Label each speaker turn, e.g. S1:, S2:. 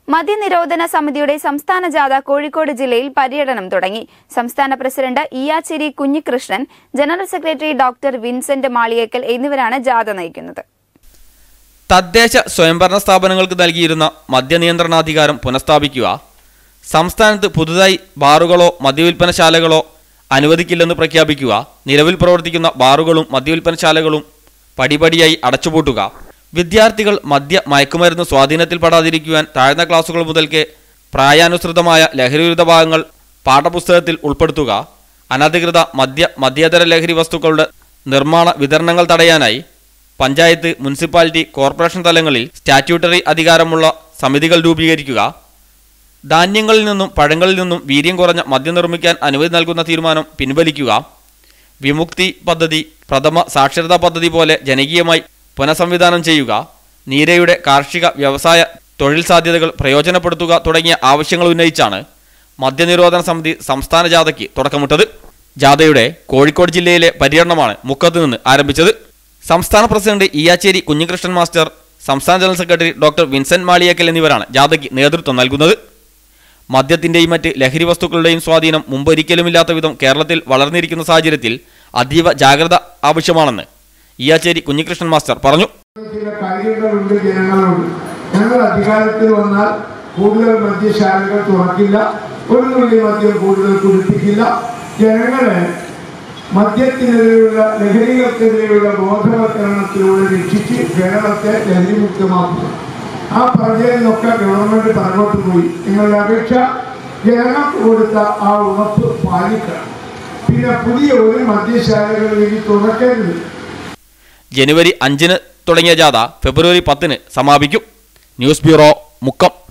S1: മദ്യനിരോധന സമിതിയുടെ സംസ്ഥാന ജാഥ കോഴിക്കോട് ജില്ലയിൽ പര്യടനം തുടങ്ങി സംസ്ഥാന president Iyyacheri Kunhikrishnan general secretary doctor Vincent Maliyekkal എന്നിവരാണ് ജാഥ നയിക്കുന്നത്
S2: തദ്ദേശ സ്വയംഭരണ സ്ഥാപനങ്ങൾക്ക് നൽകിയിരുന്ന മദ്യനിയന്ത്രണാധികാരം പുനഃസ്ഥാപിക്കുക സംസ്ഥാനത്ത് പുതുതായി ബാറുകളോ മദ്യവിൽപ്പനശാലകളോ അനുവദിക്കില്ലെന്ന് പ്രഖ്യാപിക്കുക നിലവിൽ പ്രവർത്തിക്കുന്ന ബാറുകളും മദ്യവിൽപ്പനശാലകളും പടിപടിയായി അടച്ചുപൂട്ടുക വിദ്യാർത്ഥികൾ മദ്യ മയക്കുമരുന്ന് സ്വാധീനത്തിൽപ്പെടാതിരിക്കുവാൻ താഴ്ന്ന ക്ലാസുകൾ മുതൽക്ക് പ്രായാനുസൃതമായ ലഹരിവിരുദ്ധ ഭാഗങ്ങൾ പാഠപുസ്തകത്തിൽ ഉൾപ്പെടുത്തുക അനധികൃത മദ്യ മദ്യേതര ലഹരി വസ്തുക്കളുടെ നിർമ്മാണ വിതരണങ്ങൾ തടയാനായി പഞ്ചായത്ത് മുനിസിപ്പാലിറ്റി കോർപ്പറേഷൻ തലങ്ങളിൽ സ്റ്റാറ്റ്യൂട്ടറി അധികാരമുള്ള സമിതികൾ രൂപീകരിക്കുക ധാന്യങ്ങളിൽ നിന്നും പഴങ്ങളിൽ നിന്നും വീര്യം കുറഞ്ഞ മദ്യം നിർമ്മിക്കാൻ അനുമതി നൽകുന്ന തീരുമാനം പിൻവലിക്കുക വിമുക്തി പദ്ധതി പ്രഥമ സാക്ഷരതാ പദ്ധതി പോലെ ജനകീയമായി പുനഃസംവിധാനം ചെയ്യുക നീരയുടെ കാർഷിക വ്യവസായ തൊഴിൽ സാധ്യതകൾ പ്രയോജനപ്പെടുത്തുക തുടങ്ങിയ ആവശ്യങ്ങൾ ഉന്നയിച്ചാണ് മദ്യനിരോധന സമിതി സംസ്ഥാന ജാഥയ്ക്ക് തുടക്കമിട്ടത് ജാഥയുടെ കോഴിക്കോട് ജില്ലയിലെ പര്യടനമാണ് മുക്കത്ത് നിന്ന് ആരംഭിച്ചത് സംസ്ഥാന പ്രസിഡന്റ് ഇയാച്ചേരി കുഞ്ഞികൃഷ്ണൻ മാസ്റ്റർ സംസ്ഥാന general secretary doctor Vincent Maliyekkal എന്നിവരാണ് ജാഥയ്ക്ക് നേതൃത്വം നൽകുന്നത് മദ്യത്തിന്റെയും മറ്റ് ലഹരി വസ്തുക്കളുടെയും സ്വാധീനം മുമ്പൊരിക്കലുമില്ലാത്ത വിധം കേരളത്തിൽ വളർന്നിരിക്കുന്ന സാഹചര്യത്തിൽ അതീവ ജാഗ്രത ആവശ്യമാണെന്ന് ഇയാച്ചേരി കുഞ്ഞികൃഷ്ണൻ മാസ്റ്റർ പറഞ്ഞു
S3: ചില കാര്യങ്ങളുണ്ട് ജനങ്ങളുണ്ട് ഞങ്ങൾ അധികാരത്തിൽ വന്നാൽ കൂടുതൽ മദ്യശാലകൾ തുറക്കില്ല ഒരു തുള്ളി മദ്യം കൂടുതൽ കുടിപ്പിക്കില്ല ജനങ്ങളെ മദ്യത്തിനെതിരെയുള്ള ലഹരികൾക്കെതിരെയുള്ള ബോധവൽക്കരണത്തിലൂടെ രക്ഷിച്ച് കേരളത്തെ ലഹരിമുക്തമാക്കുക ആ പറഞ്ഞതിനൊക്കെ ഗവൺമെന്റ് പറഞ്ഞോട്ട് പോയി നിങ്ങളുടെ അപേക്ഷ ജനങ്ങൾക്ക് കൊടുത്ത ആ ഉറപ്പ് പാലിക്കണം പിന്നെ പുതിയ ഒരു മദ്യശാലകൾ ഇനി തുറക്കരുത്
S2: ജനുവരി അഞ്ചിന് തുടങ്ങിയ ജാഥ ഫെബ്രുവരി പത്തിന് സമാപിക്കും ന്യൂസ് ബ്യൂറോ മുക്കം